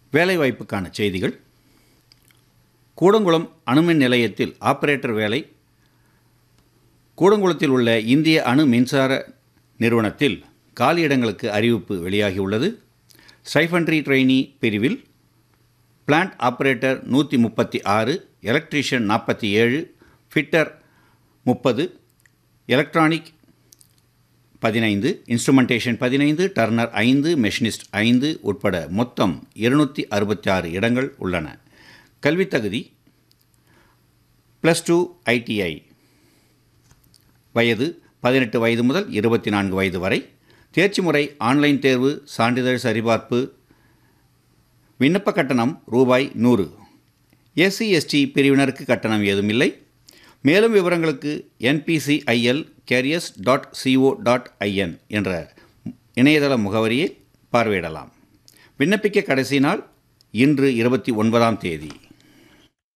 வேலைவாய்ப்புக்கான செய்திகள் கூடங்குளம் அணுமின் நிலையத்தில் ஆபரேட்டர் வேலை கூடங்குளத்தில் உள்ள இந்திய அணு மின்சார நிறுவனத்தில் காலியிடங்களுக்கு அறிவிப்பு வெளியாகியுள்ளது ஸ்டைஃபன்ட்ரி ட்ரெயினி பிரிவில் பிளான்ட் ஆபரேட்டர் நூற்றி முப்பத்தி ஆறு எலக்ட்ரீஷியன் நாற்பத்தி ஏழு ஃபிட்டர் முப்பது எலக்ட்ரானிக் பதினைந்து இன்ஸ்ட்ருமெண்டேஷன் பதினைந்து டர்னர் ஐந்து மெஷினிஸ்ட் ஐந்து உட்பட மொத்தம் இருநூற்றி அறுபத்தி ஆறு இடங்கள் உள்ளன கல்வித் தகுதி ப்ளஸ் டூ ஐடிஐ வயது பதினெட்டு வயது முதல் இருபத்தி நான்கு வயது வரை தேர்ச்சி முறை ஆன்லைன் தேர்வு சான்றிதழ் சரிபார்ப்பு விண்ணப்ப கட்டணம் ரூபாய் நூறு எஸ்சி எஸ்டி பிரிவினருக்கு கட்டணம் ஏதும் இல்லை மேலும் விவரங்களுக்கு NPCIL careers dot CO dot IN என்ற இணையதள முகவரியை பார்வையிடலாம் விண்ணப்பிக்க கடைசி நாள் இன்று இருபத்தி ஒன்பதாம் தேதி